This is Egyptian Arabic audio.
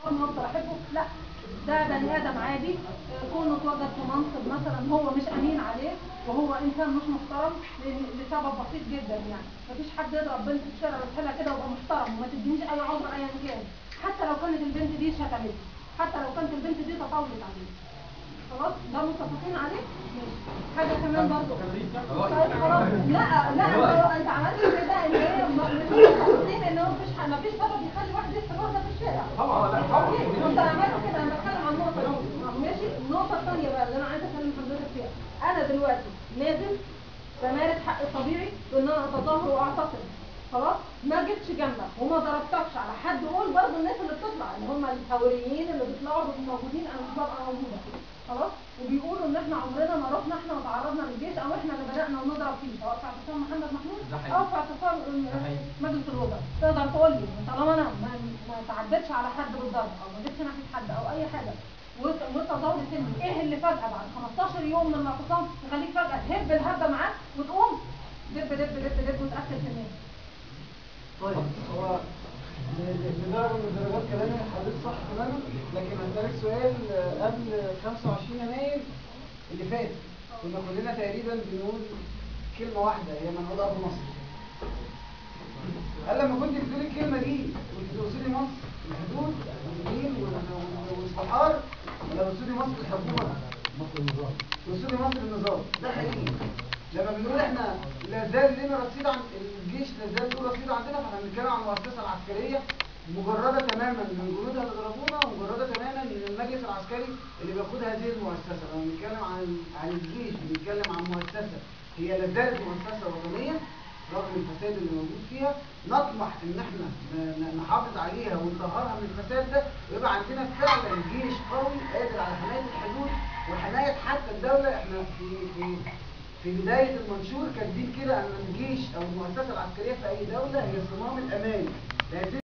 كون افضل احبه لا ده بني ادم عادي آه، كونه اتوجد في منصب مثلا هو مش امين عليه وهو انسان مش محترم ل- لسبب بسيط جدا يعني مفيش حد يضرب بنت في الشارع ويسحلها كده ويبقى محترم وما تدينيش اي عذر ايا كان حتى لو كانت البنت دي شتمت حتى لو كانت البنت دي تطاولت عليه خلاص ده متفقين عليه ماشي حاجه كمان برضه طيب خلاص لا لا انت انت عملت كده ان هي م- مش متفقين ان هو مفيش ح- مفيش سبب يخلي واحد يسحب واحده في الشارع طبعا لا طبعا انت عملت كده انا بتكلم عن النقطه دي ماشي النقطه الثانيه بقى اللي انا عايزه اكلم حضرتك فيها انا دلوقتي نازل بمارس حقي الطبيعي بان انا اتظاهر واعتصم خلاص ما جيتش جنبك وما ضربتكش على حد قول برضه الناس اللي بتطلع اللي هم الحواريين اللي بيطلعوا بيبقوا موجودين انا مش ببقى موجوده خلاص وبيقولوا ان احنا عمرنا ما رحنا احنا وتعرضنا للجيش او احنا اللي بدانا نضرب فيه سواء في اعتصام محمد محمود ده حقيقي. او في اعتصام ده حقيقي. مجلس الوزراء تقدر تقول لي طالما انا ما, ما تعدتش على حد بالضرب او ما جيتش ناحيه حد او اي حاجه وت- وتظاهر سلمي ايه اللي فجاه بعد 15 يوم من الاعتصام يخليك فجاه تهب الهبه معاك وتقوم دب دب دب دب وتقتل في الناس طيب هو لدرجة من درجات كلامي حضرتك صح تماما لكن هسألك سؤال آه، قبل 25 يناير اللي فات كنا كلنا تقريبا بنقول كلمة واحدة هي من وضع مصر هل لما كنت بتقولي الكلمة دي كنت تقصدي مصر الحدود والنيل وال- والبحار ولا تقصدي مصر الحكومة؟ مصر النظام تقصدي مصر النظام ده حقيقي لما بنقول احنا لا زال لنا رصيد عن الجيش لا زال له رصيد عندنا فاحنا بنتكلم عن المؤسسه العسكريه مجرده تماما من جنودها اللي ضربونا ومجرده تماما من المجلس العسكري اللي بيقود هذه المؤسسه لما بنتكلم عن عن الجيش بنتكلم عن مؤسسه هي لا زالت مؤسسه وطنيه رغم الفساد اللي موجود فيها نطمح ان احنا ن- ن- نحافظ عليها ونطهرها من الفساد ده ويبقى عندنا فعلا جيش قوي قادر على حمايه الحدود وحمايه حتى الدوله احنا في في في بداية المنشور كاتبين كده أن الجيش أو المؤسسة العسكرية في أي دولة هي صمام الأمان لا يتم